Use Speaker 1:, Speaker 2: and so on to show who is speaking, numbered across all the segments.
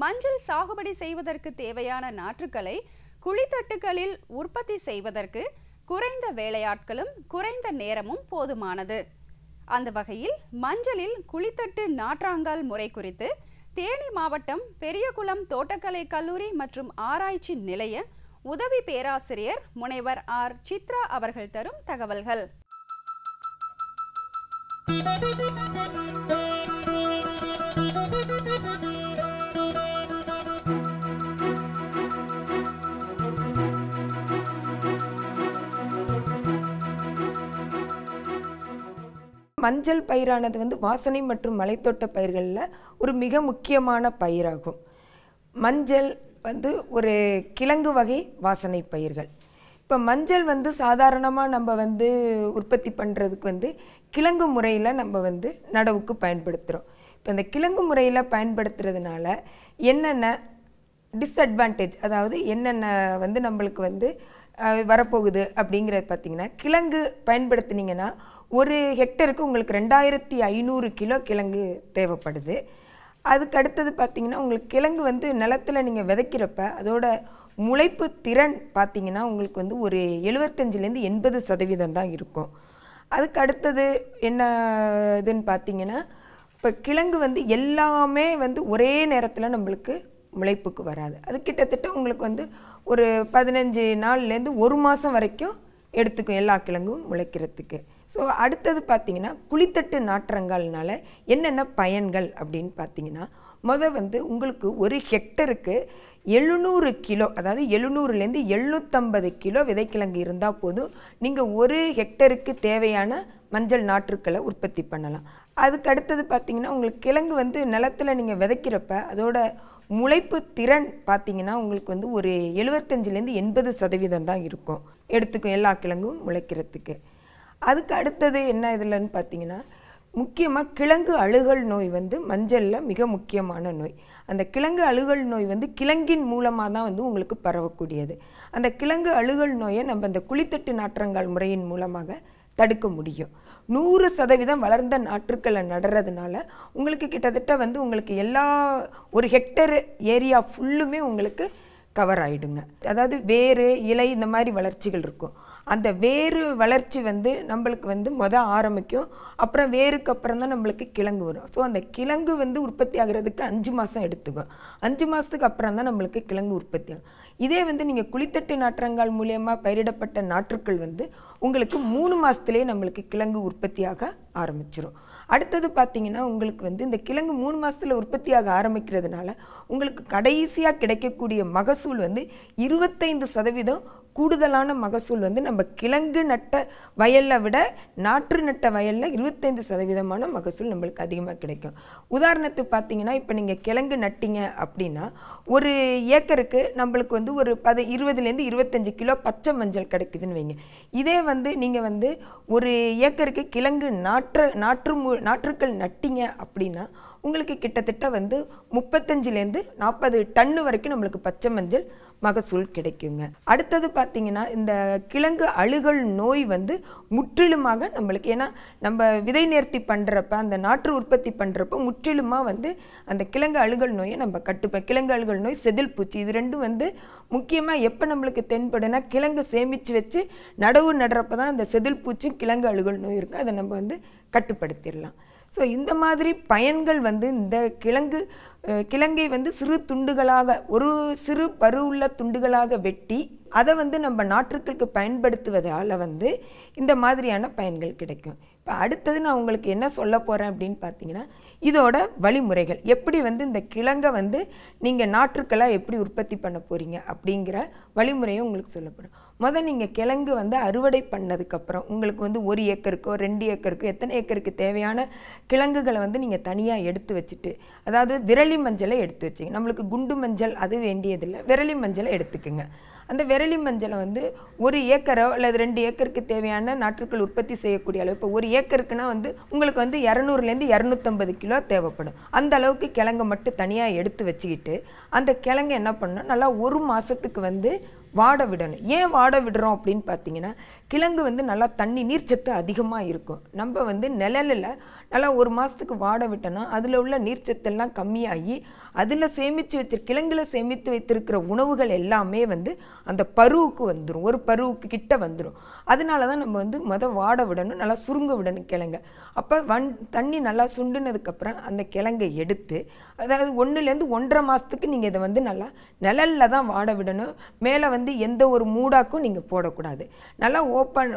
Speaker 1: மஞ்சள் சாகுபடி செய்வதற்கு தேவையான நாற்றுக்களை குழித்தட்டுகளில் உற்பத்தி செய்வதற்கு குறைந்த வேலையாட்களும் குறைந்த நேரமும் போதுமானது அந்த வகையில் மஞ்சளில் குழித்தட்டு நாற்றாங்கால் முறை குறித்து தேனி மாவட்டம் பெரியகுளம் தோட்டக்கலை கல்லூரி மற்றும் ஆராய்ச்சி நிலைய உதவி பேராசிரியர் முனைவர் ஆர் சித்ரா அவர்கள் தரும் தகவல்கள்
Speaker 2: மஞ்சள் பயிரானது வந்து வாசனை மற்றும் மலைத்தோட்ட பயிர்களில் ஒரு மிக முக்கியமான பயிராகும் மஞ்சள் வந்து ஒரு கிழங்கு வகை வாசனை பயிர்கள் இப்போ மஞ்சள் வந்து சாதாரணமாக நம்ம வந்து உற்பத்தி பண்ணுறதுக்கு வந்து கிழங்கு முறையில் நம்ம வந்து நடவுக்கு பயன்படுத்துகிறோம் இப்போ இந்த கிழங்கு முறையில் பயன்படுத்துறதுனால என்னென்ன டிஸ்அட்வான்டேஜ் அதாவது என்னென்ன வந்து நம்மளுக்கு வந்து அஹ், வரப்போகுது அப்படிங்கிறது பார்த்தீங்கன்னா கிழங்கு பயன்படுத்துனீங்கன்னா ஒரு ஹெக்டருக்கு உங்களுக்கு ரெண்டாயிரத்தி ஐநூறு கிலோ கிழங்கு தேவைப்படுது அதுக்கு அடுத்தது பார்த்தீங்கன்னா உங்களுக்கு கிழங்கு வந்து நிலத்தில் நீங்கள் விதைக்கிறப்ப அதோட முளைப்பு திறன் பார்த்தீங்கன்னா உங்களுக்கு வந்து ஒரு எழுபத்தஞ்சிலேருந்து எண்பது சதவீதம் தான் இருக்கும் அதுக்கு அடுத்தது என்ன இதுன்னு பார்த்தீங்கன்னா இப்போ கிழங்கு வந்து எல்லாமே வந்து ஒரே நேரத்தில் நம்மளுக்கு முளைப்புக்கு வராது அது கிட்டத்தட்ட உங்களுக்கு வந்து ஒரு பதினஞ்சு நாள்லேருந்து ஒரு மாதம் வரைக்கும் எடுத்துக்கும் எல்லா கிழங்கும் முளைக்கிறதுக்கு ஸோ அடுத்தது பார்த்தீங்கன்னா குளித்தட்டு நாற்றங்கால்னால என்னென்ன பயன்கள் அப்படின்னு பார்த்தீங்கன்னா முத வந்து உங்களுக்கு ஒரு ஹெக்டருக்கு எழுநூறு கிலோ அதாவது எழுநூறுலேருந்து எழுநூற்றம்பது கிலோ விதைக்கிழங்கு இருந்தால் போதும் நீங்கள் ஒரு ஹெக்டருக்கு தேவையான மஞ்சள் நாற்றுக்களை உற்பத்தி பண்ணலாம் அதுக்கு அடுத்தது பார்த்தீங்கன்னா உங்களுக்கு கிழங்கு வந்து நிலத்தில் நீங்கள் விதைக்கிறப்ப அதோட முளைப்பு திறன் பார்த்தீங்கன்னா உங்களுக்கு வந்து ஒரு எழுபத்தஞ்சிலேருந்து எண்பது சதவீதம் தான் இருக்கும் எடுத்துக்கும் எல்லா கிழங்கும் முளைக்கிறதுக்கு அதுக்கு அடுத்தது என்ன இதுலன்னு பார்த்தீங்கன்னா முக்கியமாக கிழங்கு அழுகல் நோய் வந்து மஞ்சளில் மிக முக்கியமான நோய் அந்த கிழங்கு அழுகல் நோய் வந்து கிழங்கின் மூலமாக தான் வந்து உங்களுக்கு பரவக்கூடியது அந்த கிழங்கு அழுகல் நோயை நம்ம இந்த குளித்தட்டு நாற்றங்கால் முறையின் மூலமாக தடுக்க முடியும் நூறு சதவீதம் வளர்ந்த நாற்றுக்களை நடுறதுனால உங்களுக்கு கிட்டத்தட்ட வந்து உங்களுக்கு எல்லா ஒரு ஹெக்டர் ஏரியா ஃபுல்லுமே உங்களுக்கு கவர் ஆயிடுங்க அதாவது வேறு இலை இந்த மாதிரி வளர்ச்சிகள் இருக்கும் அந்த வேறு வளர்ச்சி வந்து நம்மளுக்கு வந்து முத ஆரம்பிக்கும் அப்புறம் வேருக்கு அப்புறம் தான் நம்மளுக்கு கிழங்கு வரும் ஸோ அந்த கிழங்கு வந்து உற்பத்தி ஆகிறதுக்கு அஞ்சு மாதம் எடுத்துக்கும் அஞ்சு மாதத்துக்கு அப்புறம் தான் நம்மளுக்கு கிழங்கு உற்பத்தி ஆகும் இதே வந்து நீங்கள் குளித்தட்டு நாற்றங்கால் மூலியமாக பயிரிடப்பட்ட நாற்றுக்கள் வந்து உங்களுக்கு மூணு மாதத்துலேயே நம்மளுக்கு கிழங்கு உற்பத்தியாக ஆரம்பிச்சிரும் அடுத்தது பார்த்தீங்கன்னா உங்களுக்கு வந்து இந்த கிழங்கு மூணு மாதத்தில் உற்பத்தியாக ஆரம்பிக்கிறதுனால உங்களுக்கு கடைசியாக கிடைக்கக்கூடிய மகசூல் வந்து இருபத்தைந்து சதவீதம் கூடுதலான மகசூல் வந்து நம்ம கிழங்கு நட்ட வயலை விட நாற்று நட்ட வயலில் இருபத்தைந்து சதவீதமான மகசூல் நம்மளுக்கு அதிகமாக கிடைக்கும் உதாரணத்துக்கு பார்த்தீங்கன்னா இப்போ நீங்கள் கிழங்கு நட்டீங்க அப்படின்னா ஒரு ஏக்கருக்கு நம்மளுக்கு வந்து ஒரு பத இருபதுலேருந்து இருபத்தஞ்சு கிலோ பச்சை மஞ்சள் கிடைக்குதுன்னு வைங்க இதே வந்து நீங்கள் வந்து ஒரு ஏக்கருக்கு கிழங்கு நாற்று நாற்று மு நாற்றுக்கள் நட்டீங்க அப்படின்னா உங்களுக்கு கிட்டத்தட்ட வந்து முப்பத்தஞ்சுலேருந்து நாற்பது டன்னு வரைக்கும் நம்மளுக்கு பச்சை மஞ்சள் மகசூல் கிடைக்குங்க அடுத்தது பார்த்தீங்கன்னா இந்த கிழங்கு அழுகல் நோய் வந்து முற்றிலுமாக நம்மளுக்கு ஏன்னா நம்ம விதை நேர்த்தி பண்ணுறப்ப அந்த நாற்று உற்பத்தி பண்ணுறப்ப முற்றிலுமாக வந்து அந்த கிழங்கு அழுகல் நோயை நம்ம கட்டுப்ப கிழங்கு அழுகல் நோய் செதில் பூச்சி இது ரெண்டும் வந்து முக்கியமாக எப்போ நம்மளுக்கு தென்படுனா கிழங்கு சேமித்து வச்சு நடவு நடுறப்ப தான் அந்த செதில் பூச்சி கிழங்கு அழுகல் நோய் இருக்குது அதை நம்ம வந்து கட்டுப்படுத்திடலாம் ஸோ இந்த மாதிரி பயன்கள் வந்து இந்த கிழங்கு அஹ், கிழங்கை வந்து சிறு துண்டுகளாக ஒரு சிறு பருவுள்ள துண்டுகளாக வெட்டி அதை வந்து நம்ம நாற்றுக்களுக்கு பயன்படுத்துவதால் வந்து இந்த மாதிரியான பயன்கள் கிடைக்கும் இப்போ அடுத்தது நான் உங்களுக்கு என்ன சொல்ல போகிறேன் அப்படின்னு பார்த்தீங்கன்னா இதோட வழிமுறைகள் எப்படி வந்து இந்த கிழங்கை வந்து நீங்கள் நாற்றுக்களாக எப்படி உற்பத்தி பண்ண போகிறீங்க அப்படிங்கிற வழிமுறையை உங்களுக்கு சொல்ல போகிறேன் முதல் நீங்கள் கிழங்கு வந்து அறுவடை பண்ணதுக்கப்புறம் உங்களுக்கு வந்து ஒரு ஏக்கருக்கோ ரெண்டு ஏக்கருக்கோ எத்தனை ஏக்கருக்கு தேவையான கிழங்குகளை வந்து நீங்கள் தனியாக எடுத்து வச்சுட்டு அதாவது விரலி மஞ்சளை எடுத்து வச்சுங்க நம்மளுக்கு குண்டு மஞ்சள் அது வேண்டியதில்லை விரலி மஞ்சளை எடுத்துக்குங்க அந்த விரலி மஞ்சளை வந்து ஒரு ஏக்கரோ அல்லது ரெண்டு ஏக்கருக்கு தேவையான நாற்றுக்கள் உற்பத்தி செய்யக்கூடிய அளவு இப்போ ஒரு ஏக்கருக்குன்னா வந்து உங்களுக்கு வந்து இரநூறுலேருந்து இரநூத்தம்பது கிலோ தேவைப்படும் அந்த அளவுக்கு கிழங்கை மட்டும் தனியாக எடுத்து வச்சுக்கிட்டு அந்த கிழங்கை என்ன பண்ணணும் நல்லா ஒரு மாதத்துக்கு வந்து வாட விடணும் ஏன் வாட விடுறோம் அப்படின்னு பார்த்தீங்கன்னா கிழங்கு வந்து நல்லா தண்ணி நீர்ச்சத்து அதிகமாக இருக்கும் நம்ம வந்து நிழலில் நல்லா ஒரு மாதத்துக்கு வாட விட்டோன்னா அதில் உள்ள நீர்ச்சத்தெல்லாம் கம்மியாகி அதில் சேமித்து வச்சிரு கிழங்குல சேமித்து வைத்திருக்கிற உணவுகள் எல்லாமே வந்து அந்த பருவுக்கு வந்துடும் ஒரு பருவுக்கு கிட்ட வந்துடும் அதனால தான் நம்ம வந்து முத வாட விடணும் நல்லா சுருங்க விடணும் கிழங்க அப்போ வன் தண்ணி நல்லா சுண்டுனதுக்கப்புறம் அந்த கிழங்கை எடுத்து அதாவது ஒன்றுலேருந்து ஒன்றரை மாதத்துக்கு நீங்கள் இதை வந்து நல்லா நிழலில் தான் வாட விடணும் மேலே வந்து எந்த ஒரு மூடாக்கும் நீங்கள் போடக்கூடாது நல்லா ஓப்பன்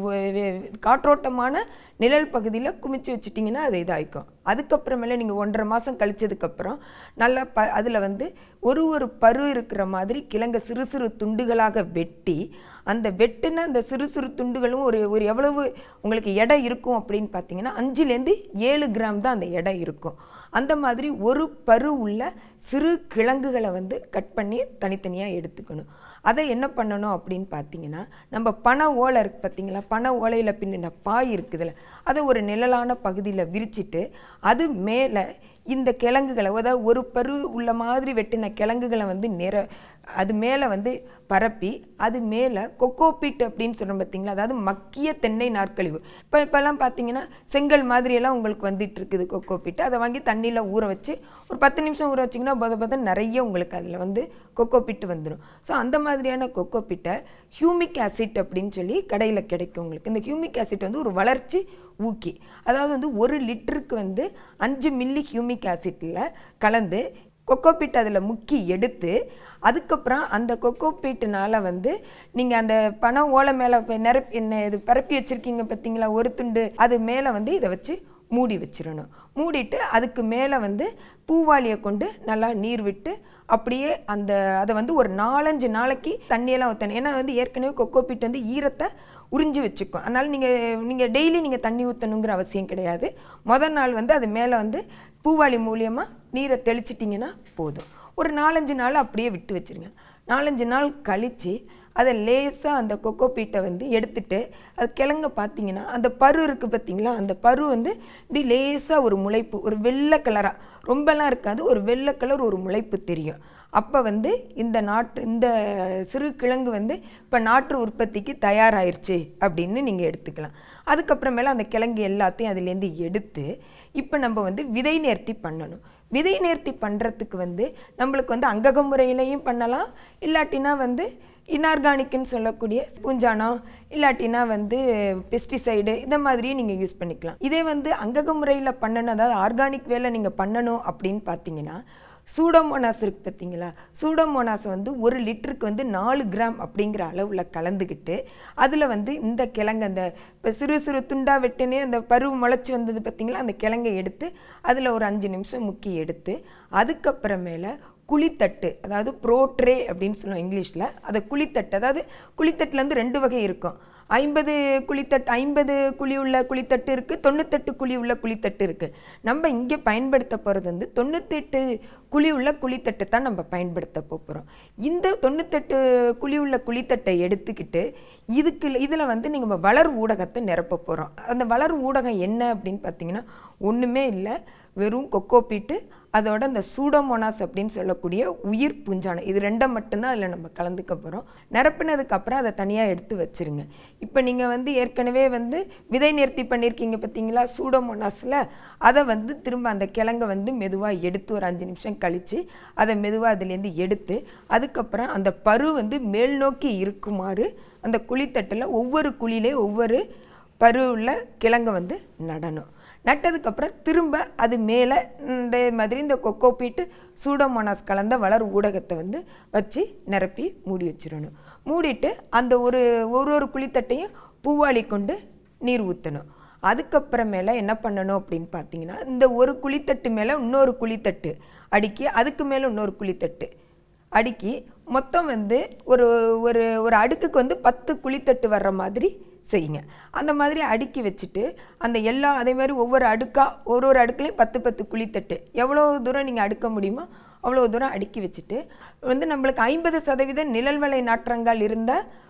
Speaker 2: காற்றோட்டமான நிழல் பகுதியில் குமிச்சு வச்சிட்டிங்கன்னா அது இதாகிக்கும் அதுக்கப்புறமேல நீங்கள் ஒன்றரை மாதம் கழிச்சதுக்கப்புறம் நல்லா ப அதில் வந்து ஒரு ஒரு பரு இருக்கிற மாதிரி கிழங்கை சிறு சிறு துண்டுகளாக வெட்டி அந்த வெட்டின அந்த சிறு சிறு துண்டுகளும் ஒரு ஒரு எவ்வளவு உங்களுக்கு எடை இருக்கும் அப்படின்னு பார்த்தீங்கன்னா அஞ்சுலேருந்து ஏழு கிராம் தான் அந்த எடை இருக்கும் அந்த மாதிரி ஒரு பரு உள்ள சிறு கிழங்குகளை வந்து கட் பண்ணி தனித்தனியாக எடுத்துக்கணும் அதை என்ன பண்ணணும் அப்படின்னு பார்த்தீங்கன்னா நம்ம பனை ஓலை இருக்கு பார்த்தீங்களா பனை ஓலையில் பின்னின பாய் இருக்குதுல்ல அதை ஒரு நிழலான பகுதியில் விரிச்சிட்டு அது மேலே இந்த கிழங்குகளை அதாவது ஒரு பரு உள்ள மாதிரி வெட்டின கிழங்குகளை வந்து நிற அது மேலே வந்து பரப்பி அது மேலே கொக்கோபீட் அப்படின்னு சொல்கிறோம் பார்த்தீங்களா அதாவது மக்கிய தென்னை நாற்கழிவு இப்போ இப்போல்லாம் பார்த்தீங்கன்னா செங்கல் மாதிரியெல்லாம் உங்களுக்கு வந்துட்டு இருக்குது கொக்கோபீட் அதை வாங்கி தண்ணியில் ஊற வச்சு ஒரு பத்து நிமிஷம் ஊற வச்சிங்கன்னா பத பத நிறைய உங்களுக்கு அதில் வந்து கொக்கோபீட் வந்துடும் ஸோ அந்த மாதிரியான கொக்கோபீட்டை ஹியூமிக் ஆசிட் அப்படின்னு சொல்லி கடையில் கிடைக்கும் உங்களுக்கு இந்த ஹியூமிக் ஆசிட் வந்து ஒரு வளர்ச்சி ஊக்கி அதாவது வந்து ஒரு லிட்டருக்கு வந்து அஞ்சு மில்லி ஹியூமிக் ஆசிட்டில் கலந்து கொக்கோபீட் அதில் முக்கி எடுத்து அதுக்கப்புறம் அந்த கொக்கோபீட்டுனால வந்து நீங்கள் அந்த பணம் ஓலை மேலே நிரப்பி என்ன இது பரப்பி வச்சுருக்கீங்க பார்த்தீங்களா ஒரு துண்டு அது மேலே வந்து இதை வச்சு மூடி வச்சிடணும் மூடிட்டு அதுக்கு மேலே வந்து பூவாளியை கொண்டு நல்லா நீர் விட்டு அப்படியே அந்த அதை வந்து ஒரு நாலஞ்சு நாளைக்கு தண்ணியெல்லாம் ஊற்றணும் ஏன்னா வந்து ஏற்கனவே கொக்கோபீட் வந்து ஈரத்தை உறிஞ்சி வச்சுக்கும் அதனால் நீங்கள் நீங்கள் டெய்லி நீங்கள் தண்ணி ஊற்றணுங்கிற அவசியம் கிடையாது மொதல் நாள் வந்து அது மேலே வந்து பூவாளி மூலியமாக நீரை தெளிச்சிட்டிங்கன்னா போதும் ஒரு நாலஞ்சு நாள் அப்படியே விட்டு வச்சுருங்க நாலஞ்சு நாள் கழித்து அதை லேசாக அந்த கொக்கோபீட்டை வந்து எடுத்துட்டு அது கிழங்க பார்த்தீங்கன்னா அந்த பரு இருக்குது பார்த்தீங்களா அந்த பரு வந்து இப்படி லேசாக ஒரு முளைப்பு ஒரு வெள்ளை கலராக ரொம்பலாம் இருக்காது ஒரு வெள்ளை கலர் ஒரு முளைப்பு தெரியும் அப்போ வந்து இந்த நாட்டு இந்த சிறு கிழங்கு வந்து இப்போ நாற்று உற்பத்திக்கு தயாராயிருச்சு அப்படின்னு நீங்கள் எடுத்துக்கலாம் அதுக்கப்புறமேல அந்த கிழங்கு எல்லாத்தையும் அதுலேருந்து எடுத்து இப்போ நம்ம வந்து விதை நேர்த்தி பண்ணணும் விதை நேர்த்தி பண்ணுறதுக்கு வந்து நம்மளுக்கு வந்து அங்கக முறையிலையும் பண்ணலாம் இல்லாட்டினா வந்து இன்ஆர்கானிக்னு சொல்லக்கூடிய பூஞ்சானம் இல்லாட்டினா வந்து பெஸ்டிசைடு இந்த மாதிரியும் நீங்கள் யூஸ் பண்ணிக்கலாம் இதே வந்து அங்கக முறையில் பண்ணணும் அதாவது ஆர்கானிக் வேலை நீங்கள் பண்ணணும் அப்படின்னு பார்த்தீங்கன்னா சூடோமோனாஸ் இருக்குது பார்த்தீங்களா சூடோமோனாஸ் வந்து ஒரு லிட்டருக்கு வந்து நாலு கிராம் அப்படிங்கிற அளவில் கலந்துக்கிட்டு அதில் வந்து இந்த கிழங்கு அந்த இப்போ சிறு சிறு துண்டா வெட்டினே அந்த பருவ முளைச்சி வந்தது பார்த்தீங்களா அந்த கிழங்கை எடுத்து அதில் ஒரு அஞ்சு நிமிஷம் முக்கி எடுத்து அதுக்கப்புறமேல குழித்தட்டு அதாவது ப்ரோட்ரே அப்படின்னு சொல்லுவோம் இங்கிலீஷில் அதை குழித்தட்டு அதாவது குழித்தட்டுலேருந்து ரெண்டு வகை இருக்கும் ஐம்பது குழித்தட்டு ஐம்பது குழி உள்ள குழித்தட்டு இருக்குது தொண்ணூத்தெட்டு குழி உள்ள குழித்தட்டு இருக்குது நம்ம இங்கே பயன்படுத்த போகிறது வந்து தொண்ணூத்தெட்டு குழி உள்ள குழித்தட்டை தான் நம்ம பயன்படுத்த போகிறோம் இந்த தொண்ணூத்தெட்டு குழி உள்ள குழித்தட்டை எடுத்துக்கிட்டு இதுக்கு இதில் வந்து நீங்கள் வளர் ஊடகத்தை நிரப்ப போகிறோம் அந்த வளர் ஊடகம் என்ன அப்படின்னு பார்த்தீங்கன்னா ஒன்றுமே இல்லை வெறும் கொக்கோபீட்டு அதோட அந்த சூடோமோனாஸ் அப்படின்னு சொல்லக்கூடிய உயிர் பூஞ்சானம் இது ரெண்டை மட்டும்தான் அதில் நம்ம கலந்துக்க போகிறோம் நிரப்பினதுக்கு அப்புறம் அதை தனியாக எடுத்து வச்சிருங்க இப்போ நீங்கள் வந்து ஏற்கனவே வந்து விதை நேர்த்தி பண்ணியிருக்கீங்க பார்த்தீங்களா சூடோமோனாஸில் அதை வந்து திரும்ப அந்த கிழங்கை வந்து மெதுவாக எடுத்து ஒரு அஞ்சு நிமிஷம் கழித்து அதை மெதுவாக அதுலேருந்து எடுத்து அதுக்கப்புறம் அந்த பரு வந்து மேல் நோக்கி இருக்குமாறு அந்த குழித்தட்டில் ஒவ்வொரு குழியிலே ஒவ்வொரு பரு உள்ள கிழங்கை வந்து நடணும் நட்டதுக்கப்புறம் திரும்ப அது மேலே இந்த மாதிரி இந்த கொக்கோபீட்டு சூடோமோனாஸ் கலந்த வளர் ஊடகத்தை வந்து வச்சு நிரப்பி மூடி வச்சிடணும் மூடிட்டு அந்த ஒரு ஒரு ஒரு குழித்தட்டையும் பூவாளி கொண்டு நீர் ஊற்றணும் அதுக்கப்புறமேல என்ன பண்ணணும் அப்படின்னு பார்த்தீங்கன்னா இந்த ஒரு குழித்தட்டு மேலே இன்னொரு குழித்தட்டு அடுக்கி அதுக்கு மேலே இன்னொரு குழித்தட்டு அடுக்கி மொத்தம் வந்து ஒரு ஒரு ஒரு அடுக்குக்கு வந்து பத்து குழித்தட்டு வர்ற மாதிரி செய்யுங்க அந்த மாதிரி அடுக்கி வச்சுட்டு அந்த எல்லா அதே மாதிரி ஒவ்வொரு அடுக்காக ஒரு ஒரு அடுக்குலையும் பத்து பத்து குழித்தட்டு எவ்வளோ தூரம் நீங்கள் அடுக்க முடியுமோ அவ்வளோ தூரம் அடுக்கி வச்சுட்டு வந்து நம்மளுக்கு ஐம்பது சதவீத நிழல்வலை நாற்றங்கள் இருந்தால்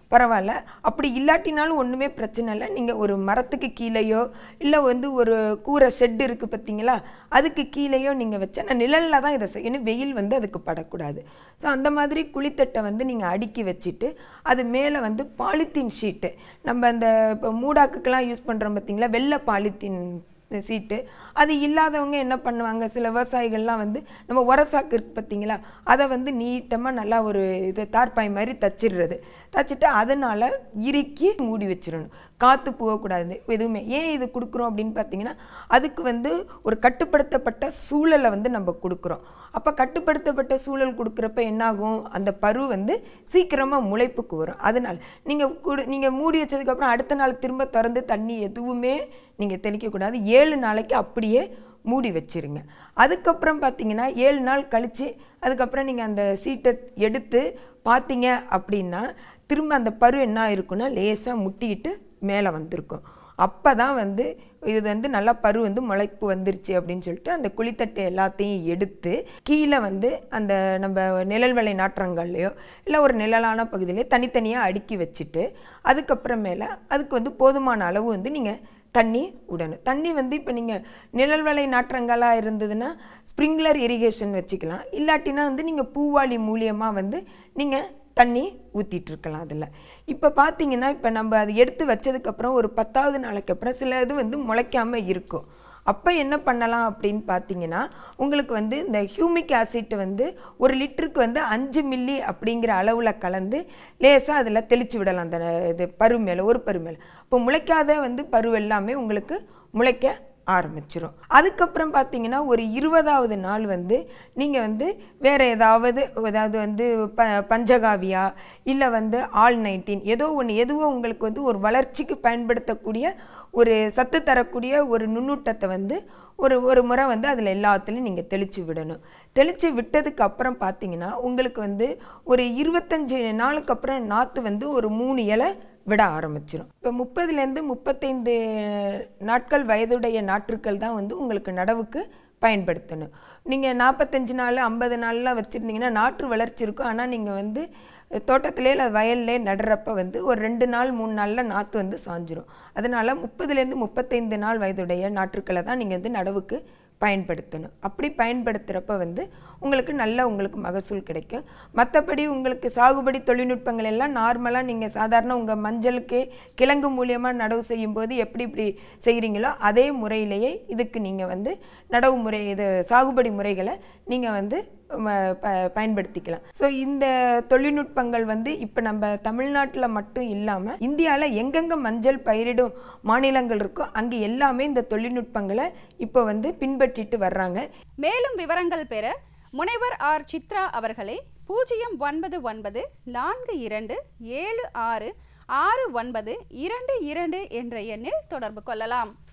Speaker 2: பரவாயில்ல அப்படி இல்லாட்டினாலும் ஒன்றுமே பிரச்சனை இல்லை நீங்கள் ஒரு மரத்துக்கு கீழேயோ இல்லை வந்து ஒரு கூரை ஷெட் இருக்குது பார்த்தீங்களா அதுக்கு கீழேயோ நீங்கள் வச்சா நான் நிழலில் தான் இதை செய்யணும் வெயில் வந்து அதுக்கு படக்கூடாது ஸோ அந்த மாதிரி குழித்தட்டை வந்து நீங்கள் அடுக்கி வச்சுட்டு அது மேலே வந்து பாலித்தீன் ஷீட்டு நம்ம அந்த இப்போ மூடாக்குக்கெல்லாம் யூஸ் பண்ணுறோம் பார்த்தீங்களா வெள்ளை பாலித்தீன் சீட்டு அது இல்லாதவங்க என்ன பண்ணுவாங்க சில விவசாயிகள்லாம் வந்து நம்ம உரசாக்கு இருக்கு பார்த்தீங்களா அதை வந்து நீட்டமாக நல்லா ஒரு இது தார்பாய் மாதிரி தச்சிடுறது தச்சுட்டு அதனால் இறுக்கி மூடி வச்சிடணும் காற்று போகக்கூடாது எதுவுமே ஏன் இது கொடுக்குறோம் அப்படின்னு பார்த்தீங்கன்னா அதுக்கு வந்து ஒரு கட்டுப்படுத்தப்பட்ட சூழலை வந்து நம்ம கொடுக்குறோம் அப்போ கட்டுப்படுத்தப்பட்ட சூழல் கொடுக்குறப்ப என்னாகும் அந்த பரு வந்து சீக்கிரமாக முளைப்புக்கு வரும் அதனால் நீங்கள் குடு நீங்கள் மூடி வச்சதுக்கப்புறம் அடுத்த நாள் திரும்ப திறந்து தண்ணி எதுவுமே நீங்கள் தெளிக்கக்கூடாது ஏழு நாளைக்கு அப்படியே மூடி வச்சிருங்க அதுக்கப்புறம் பார்த்தீங்கன்னா ஏழு நாள் கழித்து அதுக்கப்புறம் நீங்கள் அந்த சீட்டை எடுத்து பார்த்தீங்க அப்படின்னா திரும்ப அந்த பரு என்ன இருக்குன்னா லேசாக முட்டிக்கிட்டு மேலே வந்திருக்கும் அப்போ தான் வந்து இது வந்து நல்லா பரு வந்து முளைப்பு வந்துருச்சு அப்படின்னு சொல்லிட்டு அந்த குழித்தட்டை எல்லாத்தையும் எடுத்து கீழே வந்து அந்த நம்ம நிழல் விலை நாற்றங்கள்லையோ இல்லை ஒரு நிழலான பகுதியிலையோ தனித்தனியாக அடுக்கி வச்சுட்டு அதுக்கப்புறமேல அதுக்கு வந்து போதுமான அளவு வந்து நீங்கள் தண்ணி விடணும் தண்ணி வந்து இப்போ நீங்கள் நிழல் விலை நாற்றங்களாக இருந்ததுன்னா ஸ்ப்ரிங்க்லர் இரிகேஷன் வச்சுக்கலாம் இல்லாட்டினா வந்து நீங்கள் பூவாளி மூலியமாக வந்து நீங்கள் தண்ணி ஊற்றிட்டு இருக்கலாம் அதில் இப்போ பார்த்தீங்கன்னா இப்போ நம்ம அதை எடுத்து வச்சதுக்கப்புறம் ஒரு பத்தாவது நாளைக்கு அப்புறம் சில இது வந்து முளைக்காமல் இருக்கும் அப்போ என்ன பண்ணலாம் அப்படின்னு பார்த்தீங்கன்னா உங்களுக்கு வந்து இந்த ஹியூமிக் ஆசிட் வந்து ஒரு லிட்டருக்கு வந்து அஞ்சு மில்லி அப்படிங்கிற அளவில் கலந்து லேசாக அதில் தெளித்து விடலாம் அந்த இது பரு மேலே ஒரு பரு மேலே இப்போ முளைக்காத வந்து பரு எல்லாமே உங்களுக்கு முளைக்க ஆரம்பிச்சிரும் அதுக்கப்புறம் பார்த்தீங்கன்னா ஒரு இருபதாவது நாள் வந்து நீங்கள் வந்து வேறு ஏதாவது ஏதாவது வந்து ப பஞ்சகாவியா இல்லை வந்து ஆல் நைன்டீன் ஏதோ ஒன்று எதுவோ உங்களுக்கு வந்து ஒரு வளர்ச்சிக்கு பயன்படுத்தக்கூடிய ஒரு சத்து தரக்கூடிய ஒரு நுண்ணூட்டத்தை வந்து ஒரு ஒரு முறை வந்து அதில் எல்லாத்துலேயும் நீங்கள் தெளித்து விடணும் தெளித்து விட்டதுக்கு அப்புறம் பார்த்தீங்கன்னா உங்களுக்கு வந்து ஒரு இருபத்தஞ்சி நாளுக்கு அப்புறம் நாற்று வந்து ஒரு மூணு இலை விட ஆரம்பிச்சிடும் இப்போ முப்பதுலேருந்து முப்பத்தைந்து நாட்கள் வயதுடைய நாற்றுக்கள் தான் வந்து உங்களுக்கு நடவுக்கு பயன்படுத்தணும் நீங்கள் நாற்பத்தஞ்சு நாள் ஐம்பது நாள்லாம் வச்சுருந்தீங்கன்னா நாற்று வளர்ச்சி இருக்கும் ஆனால் நீங்கள் வந்து தோட்டத்திலே இல்லை வயல்லே நடுறப்ப வந்து ஒரு ரெண்டு நாள் மூணு நாளில் நாற்று வந்து சாஞ்சிரும் அதனால் முப்பதுலேருந்து முப்பத்தைந்து நாள் வயதுடைய நாற்றுக்களை தான் நீங்கள் வந்து நடவுக்கு பயன்படுத்தணும் அப்படி பயன்படுத்துகிறப்ப வந்து உங்களுக்கு நல்ல உங்களுக்கு மகசூல் கிடைக்கும் மற்றபடி உங்களுக்கு சாகுபடி தொழில்நுட்பங்கள் எல்லாம் நார்மலாக நீங்கள் சாதாரண உங்கள் மஞ்சளுக்கு கிழங்கு மூலியமாக நடவு செய்யும்போது எப்படி இப்படி செய்கிறீங்களோ அதே முறையிலேயே இதுக்கு நீங்கள் வந்து நடவு முறை இது சாகுபடி முறைகளை நீங்கள் வந்து ம, ப பயன்படுத்திக்கலாம் ஸோ இந்த தொழில்நுட்பங்கள் வந்து இப்போ நம்ம தமிழ்நாட்டில் மட்டும் இல்லாமல் இந்தியாவில் எங்கெங்கே மஞ்சள் பயிரிடும் மாநிலங்கள் இருக்கோ அங்கே எல்லாமே இந்த தொழில்நுட்பங்களை இப்போ வந்து பின்பற்றிட்டு வர்றாங்க
Speaker 1: மேலும் விவரங்கள் பெற முனைவர் ஆர் சித்ரா அவர்களை பூஜ்ஜியம் ஒன்பது ஒன்பது நான்கு இரண்டு ஏழு ஆறு ஆறு ஒன்பது இரண்டு இரண்டு என்ற எண்ணில் தொடர்பு கொள்ளலாம்